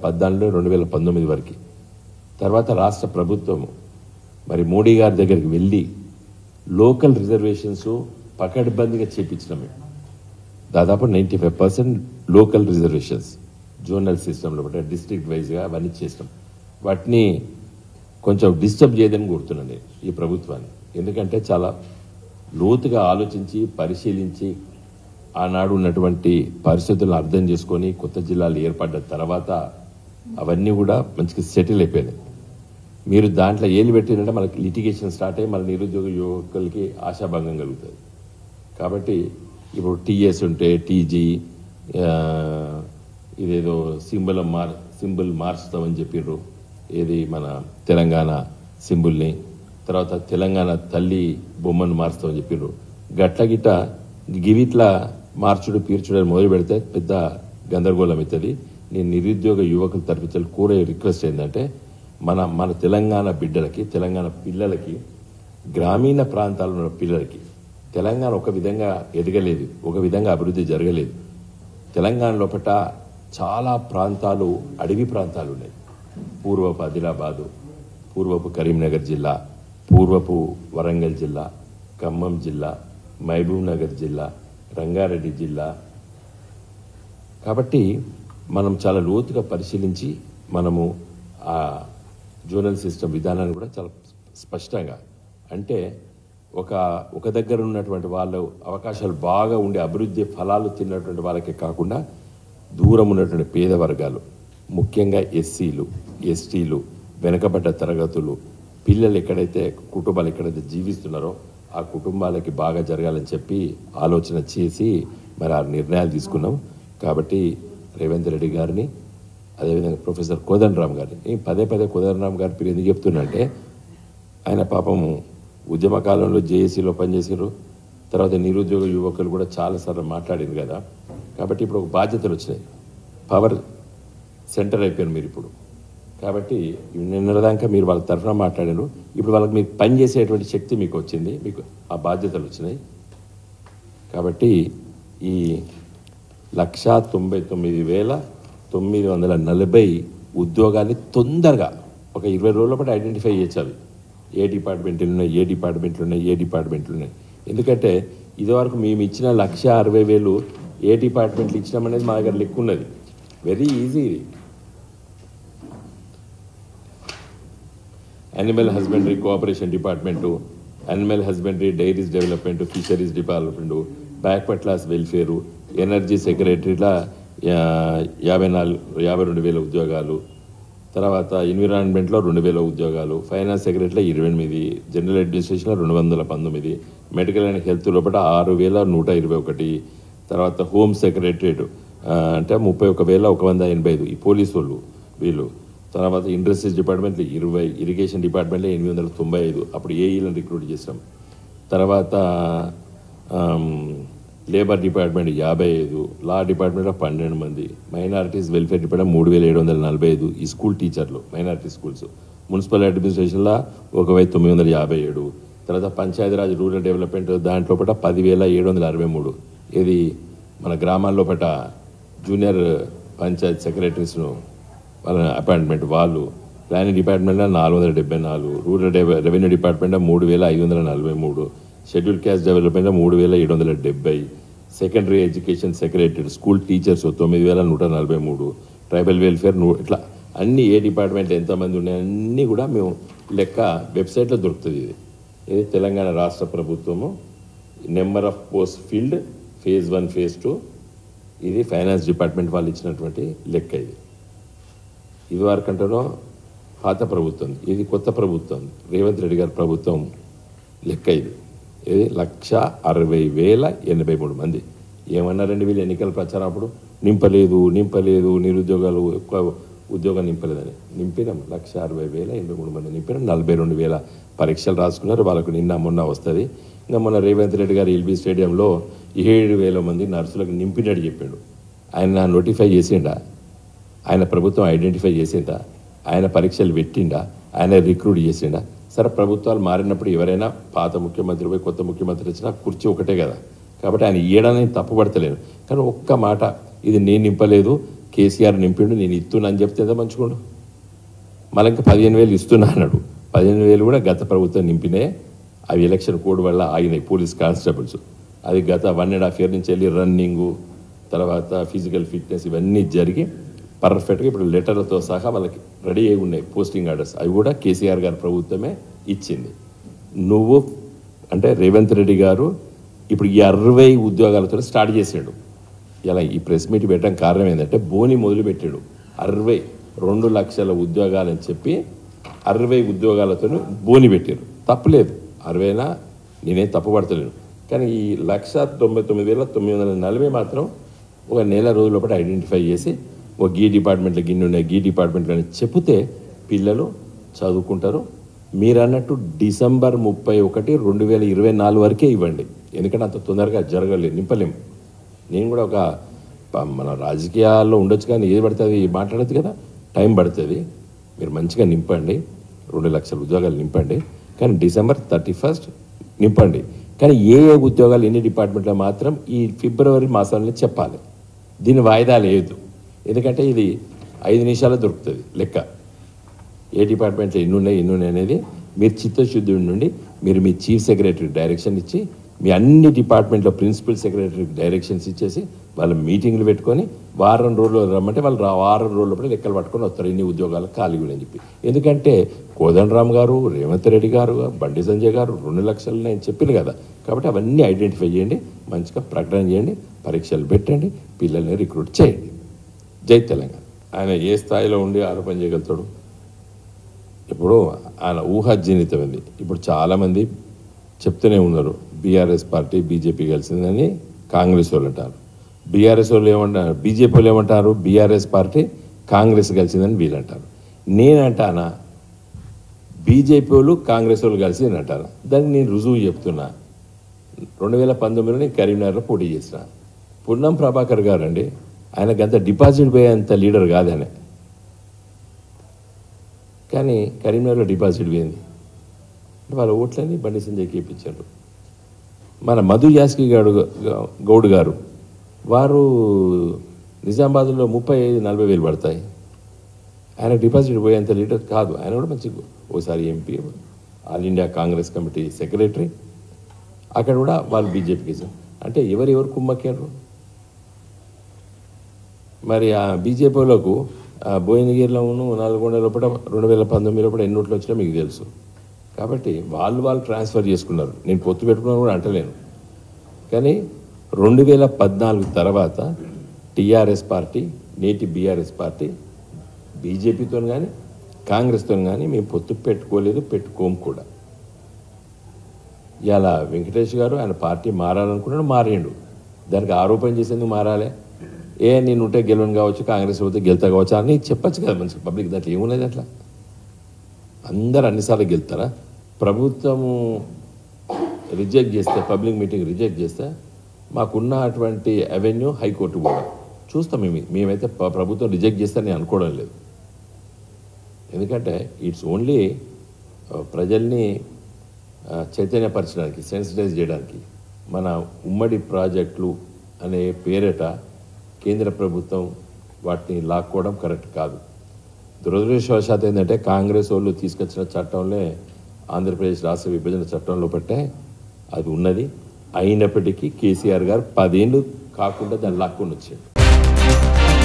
పద్నాలుగు రెండు వేల పంతొమ్మిది వరకు తర్వాత రాష్ట్ర ప్రభుత్వము మరి మోడీ గారి దగ్గరికి వెళ్ళి లోకల్ రిజర్వేషన్స్ పకడ్బందీగా చేపించినాం మేము దాదాపు ninety five percent local reservations zonal సిస్టంలో డిస్ట్రిక్ట్ వైజ్గా అవన్నీ చేసినాం వాటిని కొంచెం డిస్టర్బ్ చేయదని కోరుతున్నాను నేను ఈ ప్రభుత్వాన్ని ఎందుకంటే చాలా లోతుగా ఆలోచించి పరిశీలించి ఆనాడు ఉన్నటువంటి పరిస్థితులను అర్థం చేసుకొని కొత్త జిల్లాలు ఏర్పడ్డ తర్వాత అవన్నీ కూడా మంచిగా సెటిల్ అయిపోయినాయి మీరు దాంట్లో ఏలు పెట్టినంటే మనకి లిటిగేషన్ స్టార్ట్ అయ్యి మన నిరుద్యోగ యువకులకి ఆశాభంగం కలుగుతుంది కాబట్టి ఇప్పుడు టీఎస్ ఉంటే టీజీ ఆ, ఇదేదో సింబల్ మార్ సింబల్ మార్చుతామని చెప్పిర్రు ఏది మన తెలంగాణ సింబుల్ని తర్వాత తెలంగాణ తల్లి బొమ్మను మార్చుతామని చెప్పిర్రు గట్ల గిట్ట గివిట్లా మార్చుడు పీర్చుడు అని మొదలు పెడితే పెద్ద గందరగోళం అవుతుంది నేను నిరుద్యోగ యువకుల తరఫు కోరే రిక్వెస్ట్ ఏంటంటే మన మన తెలంగాణ బిడ్డలకి తెలంగాణ పిల్లలకి గ్రామీణ ప్రాంతాల్లో ఉన్న పిల్లలకి తెలంగాణ ఒక విధంగా ఎదగలేదు ఒక విధంగా అభివృద్ధి జరగలేదు తెలంగాణ లోపట చాలా ప్రాంతాలు అడవి ప్రాంతాలు ఉన్నాయి పూర్వపు ఆదిలాబాదు పూర్వపు కరీంనగర్ జిల్లా పూర్వపు వరంగల్ జిల్లా ఖమ్మం జిల్లా మహబూబ్ నగర్ జిల్లా రంగారెడ్డి జిల్లా కాబట్టి మనం చాలా లోతుగా పరిశీలించి మనము ఆ జోనల్ సిస్టమ్ విధానాన్ని కూడా చాలా స్పష్టంగా అంటే ఒక ఒక దగ్గర ఉన్నటువంటి వాళ్ళు అవకాశాలు బాగా ఉండే అభివృద్ధి ఫలాలు తిన్నటువంటి వాళ్ళకే కాకుండా దూరం ఉన్నటువంటి పేద వర్గాలు ముఖ్యంగా ఎస్సీలు ఎస్టీలు వెనుకబడ్డ తరగతులు పిల్లలు ఎక్కడైతే కుటుంబాలు ఎక్కడైతే జీవిస్తున్నారో ఆ కుటుంబాలకి బాగా జరగాలని చెప్పి ఆలోచన చేసి మరి ఆ నిర్ణయాలు తీసుకున్నాం కాబట్టి రేవంత్ రెడ్డి గారిని అదేవిధంగా ప్రొఫెసర్ కోదండరామ్ గారిని నేను పదే పదే కోదండరామ్ గారి పేరు ఎందుకు చెప్తున్నా అంటే ఆయన పాపం ఉద్యమ కాలంలో జేఏసీలో పనిచేసారు తర్వాత నిరుద్యోగ యువకులు కూడా చాలాసార్లు మాట్లాడింది కదా కాబట్టి ఇప్పుడు ఒక బాధ్యతలు వచ్చినాయి పవర్ సెంటర్ అయిపోయారు మీరు ఇప్పుడు కాబట్టి నిన్నదాకా మీరు వాళ్ళ తరఫున మాట్లాడారు ఇప్పుడు వాళ్ళకి మీకు పని చేసేటువంటి శక్తి మీకు వచ్చింది మీకు ఆ బాధ్యతలు వచ్చినాయి కాబట్టి ఈ లక్షా తొంభై తొమ్మిది వేల తొమ్మిది వందల నలభై ఉద్యోగాన్ని తొందరగా ఒక ఇరవై రోజుల పాటు ఐడెంటిఫై చేయొచ్చు అవి ఏ డిపార్ట్మెంట్లు ఉన్నాయి ఏ డిపార్ట్మెంట్లు ఉన్నాయి ఏ డిపార్ట్మెంట్లు ఉన్నాయి ఎందుకంటే ఇదివరకు మేము ఇచ్చిన లక్ష అరవై వేలు ఏ డిపార్ట్మెంట్లు ఇచ్చినామనేది మా దగ్గర లెక్క ఉన్నది వెరీ ఈజీ ఇది animal husbandry cooperation department animal husbandry dairies development fisheries department backward class welfare energy సెక్రటరీల యా- యాభై నాలుగు యాభై రెండు వేల ఉద్యోగాలు తర్వాత ఎన్విరాన్మెంట్లో రెండు వేల ఉద్యోగాలు ఫైనాన్స్ సెక్రటరీలో ఇరవై ఎనిమిది జనరల్ అడ్మినిస్ట్రేషన్లో రెండు వందల పంతొమ్మిది మెడికల్ అండ్ హెల్త్ లోపల ఆరు వేల నూట ఇరవై ఒకటి తర్వాత హోమ్ సెక్రటరేట్ అంటే ముప్పై ఒక వేల ఒక వంద ఎనభై ఐదు ఈ పోలీసు వాళ్ళు వీళ్ళు తర్వాత ఇండస్ట్రీస్ డిపార్ట్మెంట్లో ఇరవై ఇరిగేషన్ డిపార్ట్మెంట్లో ఎనిమిది వందల తొంభై ఐదు అప్పుడు ఏఈలను రిక్రూట్ చేసాం తర్వాత ఆమ్, లేబర్ డిపార్ట్మెంట్ యాభై ఐదు లా డిపార్ట్మెంట్లో పన్నెండు మంది మైనారిటీస్ వెల్ఫేర్ డిపార్ట్మెంట్ మూడు వేల ఏడు వందల నలభై ఐదు ఈ స్కూల్ టీచర్లు మైనారిటీ స్కూల్స్ మున్సిపల్ అడ్మినిస్ట్రేషన్లో ఒక వెయ్యి తొమ్మిది వందల యాభై ఏడు తర్వాత పంచాయతీరాజ్ రూరల్ డెవలప్మెంట్ దాంట్లో పట పదివేల ఏడు వందల అరవై మూడు ఇది మన గ్రామాల్లో పట జూనియర్ పంచాయత్ సెక్రటరీస్ను వాళ్ళ అపాయింట్మెంట్ వాళ్ళు ప్లానింగ్ డిపార్ట్మెంట్లో నాలుగు వందల డెబ్బై నాలుగు రూరల్ డెవ- రెవెన్యూ డిపార్ట్మెంట్లో మూడు వేల ఐదు వందల నలభై మూడు షెడ్యూల్ క్యాస్ట్ డెవలప్మెంట్లో మూడు వేల ఏడు వందల డెబ్బై secondary education secretary school teachers తొమ్మిది వేల నూట నలభై మూడు ట్రైబల్ వెల్ఫేర్ నూ ఇట్లా అన్ని ఏ డిపార్ట్మెంట్ ఎంతమంది ఉన్నాయి అన్నీ కూడా మేము లెక్క వెబ్సైట్లో దొరుకుతుంది ఇది ఇది తెలంగాణ రాష్ట్ర ప్రభుత్వము number of post field phase one phase two ఇది ఫైనాన్స్ డిపార్ట్మెంట్ వాళ్ళు ఇచ్చినటువంటి లెక్క ఇది ఇది వరకంటేనో పాత ప్రభుత్వం ఇది కొత్త ప్రభుత్వం రేవంత్ రెడ్డి గారి ప్రభుత్వం లెక్క ఇది ఇది లక్ష అరవై వేల ఎనభై మూడు మంది ఏమన్నారండి వీళ్ళు ఎన్నికల ప్రచారం అప్పుడు నింపలేదు నింపలేదు నిరుద్యోగాలు ఎక్కువ ఉద్యోగం నింపలేదని నింపినాం లక్ష అరవై వేల ఎనభై మూడు మంది నింపినాం నలభై రెండు వేల పరీక్షలు రాసుకున్నారు వాళ్ళకు నిన్న మొన్న వస్తుంది ఇంకా మొన్న రేవంత్ రెడ్డి గారు ఎల్బీ స్టేడియంలో ఏడు వేల మంది నర్సులకు నింపినట్టు చెప్పాడు ఆయన నోటిఫై చేసిండా ఆయన ప్రభుత్వం ఐడెంటిఫై చేసిందా ఆయన పరీక్షలు పెట్టిండా ఆయన రిక్రూట్ చేసిండా సరే ప్రభుత్వాలు మారినప్పుడు ఎవరైనా పాత ముఖ్యమంత్రి పోయి కొత్త ముఖ్యమంత్రి వచ్చినా కుర్చీ ఒకటే కదా కాబట్టి ఆయన ఇయ్యడానికి తప్పుపడతలేను కానీ ఒక్క మాట ఇది నేను నింపలేదు కేసీఆర్ నింపిండు నేను ఇస్తున్నా అని చెప్తే ఎంత మంచుకోండు మళ్ళీ ఇంకా పదిహేను వేలు ఇస్తున్నా అన్నాడు పదిహేను వేలు కూడా గత ప్రభుత్వం నింపినే అవి ఎలక్షన్ కోడ్ వల్ల ఆగినాయి పోలీస్ కానిస్టేబుల్స్ అది గత వన్ అండ్ హాఫ్ ఇయర్ నుంచి వెళ్ళి రన్నింగు తర్వాత ఫిజికల్ ఫిట్నెస్ ఇవన్నీ జరిగి పర్ఫెక్ట్గా ఇప్పుడు లెటర్లతో సహా వాళ్ళకి రెడీ అయి ఉన్నాయి పోస్టింగ్ ఆర్డర్స్ అవి కూడా కేసీఆర్ గారి ప్రభుత్వమే ఇచ్చింది నువ్వు అంటే రేవంత్ రెడ్డి గారు ఇప్పుడు ఈ అరవై ఉద్యోగాలతో స్టార్ట్ చేసాడు ఇలా ఈ ప్రెస్ మీట్ పెట్టడం కారణం ఏంటంటే బోని మొదలు పెట్టాడు అరవై రెండు లక్షల ఉద్యోగాలని చెప్పి అరవై ఉద్యోగాలతో బోని పెట్టారు తప్పులేదు అరవైనా నేనేం తప్పుపడతలేను కానీ ఈ లక్ష తొంభై తొమ్మిది వేల తొమ్మిది వందల నలభై మాత్రం ఒక నెల రోజుల లోపల ఐడెంటిఫై చేసి ఒక గీ డిపార్ట్మెంట్లో గిన్నె ఉన్నాయి గీ డిపార్ట్మెంట్లో అని చెప్తే పిల్లలు చదువుకుంటారు మీరు అన్నట్టు డిసెంబర్ ముప్పై ఒకటి రెండు వేల ఇరవై నాలుగు వరకే ఇవ్వండి ఎందుకంటే అంత తొందరగా జరగలేదు నింపలేము నేను కూడా ఒక ప- మన రాజకీయాల్లో ఉండొచ్చు కానీ ఏది పడితే అది మాట్లాడదు కదా టైం పడుతుంది మీరు మంచిగా నింపండి రెండు లక్షల ఉద్యోగాలు నింపండి కానీ డిసెంబర్ థర్టీ ఫస్ట్ నింపండి కానీ ఏ ఏ ఉద్యోగాలు ఎన్ని డిపార్ట్మెంట్లో మాత్రం ఈ ఫిబ్రవరి మాసంలో చెప్పాలి దీని వాయిదా లేదు ఎందుకంటే ఇది ఐదు నిమిషాలు దొరుకుతుంది లెక్క ఏ డిపార్ట్మెంట్లో ఎన్ని ఉన్నాయి ఎన్ని ఉన్నాయి అనేది మీరు చిత్తశుద్ధి నుండి మీరు మీ చీఫ్ సెక్రటరీ డైరెక్షన్ ఇచ్చి మీ అన్ని డిపార్ట్మెంట్లో ప్రిన్సిపల్ సెక్రటరీ డైరెక్షన్స్ ఇచ్చేసి వాళ్ళ మీటింగ్లు పెట్టుకొని వారం రోజులు రమ్మంటే వాళ్ళు రా- వారం రోజుల లెక్కలు పట్టుకొని వస్తారు ఇన్ని ఉద్యోగాలు ఖాళీ అని చెప్పి ఎందుకంటే కోదండరామ్ గారు రేవంత్ రెడ్డి గారు బండి సంజయ్ గారు రెండు లక్షలు నేను చెప్పాను కదా కాబట్టి అవన్నీ ఐడెంటిఫై చేయండి మంచిగా ప్రకటన చేయండి పరీక్షలు పెట్టండి పిల్లల్ని రిక్రూట్ చేయండి జై తెలంగాణ ఆయన ఏ స్థాయిలో ఉండి ఆరోపణ చేయగలుగుతాడు ఇప్పుడు ఆయన ఊహాజనితమైంది ఇప్పుడు చాలామంది చెప్తూనే ఉన్నారు బీఆర్ఎస్ పార్టీ బీజేపీ కలిసిందని కాంగ్రెస్ వాళ్ళు అంటారు బీఆర్ఎస్ వాళ్ళు ఏమంటారు బీజేపీ వాళ్ళు ఏమంటారు బీఆర్ఎస్ పార్టీ కాంగ్రెస్ కలిసిందని వీళ్ళు అంటారు నేనంటానా బీజేపీ వాళ్ళు కాంగ్రెస్ వాళ్ళు కలిసి అని అంటారు దానికి నేను రుజువు చెప్తున్నా రెండు వేల పంతొమ్మిదిలో నేను కరీంనగర్లో పోటీ చేసిన పున్నం ప్రభాకర్ గారు అండి ఆయన గంత డిపాజిట్ పోయేంత లీడర్ కాదు ఆయన కానీ కరీంనగర్లో డిపాజిట్ పోయింది వాళ్ళ ఓట్లని బండి సంజయ్కి ఇప్పించారు మన మధు యాస్కి గౌడ్ గౌడ్ గారు వారు నిజామాబాద్లో ముప్పై ఐదు నలభై వేలు పడతాయి ఆయన డిపాజిట్ పోయేంత లీడర్ కాదు ఆయన కూడా మంచి ఓసారి MP all India Congress committee secretary అక్కడ కూడా వాళ్ళు బీజేపీకి ఇచ్చారు అంటే ఎవరెవరు కుమ్మక్కారు మరి ఆ బీజేపీలకు భువనగిరిలోను నల్గొండ లోపల రెండు వేల పంతొమ్మిది లోపల ఎన్ని ఓట్లు వచ్చినా మీకు తెలుసు కాబట్టి వాళ్ళు వాళ్ళు ట్రాన్స్ఫర్ చేసుకున్నారు నేను పొత్తు పెట్టుకున్నాను కూడా అంటలేను కానీ రెండు వేల పద్నాలుగు తర్వాత టీఆర్ఎస్ పార్టీ నేటి బీఆర్ఎస్ పార్టీ బీజేపీతో కానీ కాంగ్రెస్తో కానీ మేము పొత్తు పెట్టుకోలేదు పెట్టుకోము కూడా ఇవాళ వెంకటేష్ గారు ఆయన పార్టీ మారాలనుకున్నాడు మారిండు దానికి ఆరోపణ చేసేందుకు మారాలి ఏ నేను ఉంటే గెలవను కావచ్చు కాంగ్రెస్ పోతే గెలుతా కావచ్చు అని చెప్పచ్చు కదా మంచి పబ్లిక్ దాంట్లో ఏమున్నది అట్లా అందరు అన్నిసార్లు గెలుతారా ప్రభుత్వము రిజెక్ట్ చేస్తే పబ్లిక్ మీటింగ్ రిజెక్ట్ చేస్తే మాకున్న అటువంటి అవెన్యూ హైకోర్టు కూడా చూస్తాం మేము మేమైతే ప- ప్రభుత్వం రిజెక్ట్ చేస్తే నేను అనుకోవడం లేదు ఎందుకంటే ఇట్స్ ఓన్లీ ప్రజల్ని ఆ, చైతన్యపరచడానికి సెన్సిటైజ్ చేయడానికి మన ఉమ్మడి ప్రాజెక్టులు అనే పేరిట కేంద్ర ప్రభుత్వం వాటిని లాక్కోవడం కరెక్ట్ కాదు దురదృష్టవశాత్ ఏంటంటే కాంగ్రెస్ వాళ్ళు తీసుకొచ్చిన చట్టంలో ఆంధ్రప్రదేశ్ రాష్ట్ర విభజన చట్టంలో పట్టే అది ఉన్నది అయినప్పటికీ కేసీఆర్ గారు పదేళ్ళు కాకుండా దాన్ని లాక్కొని వచ్చాడు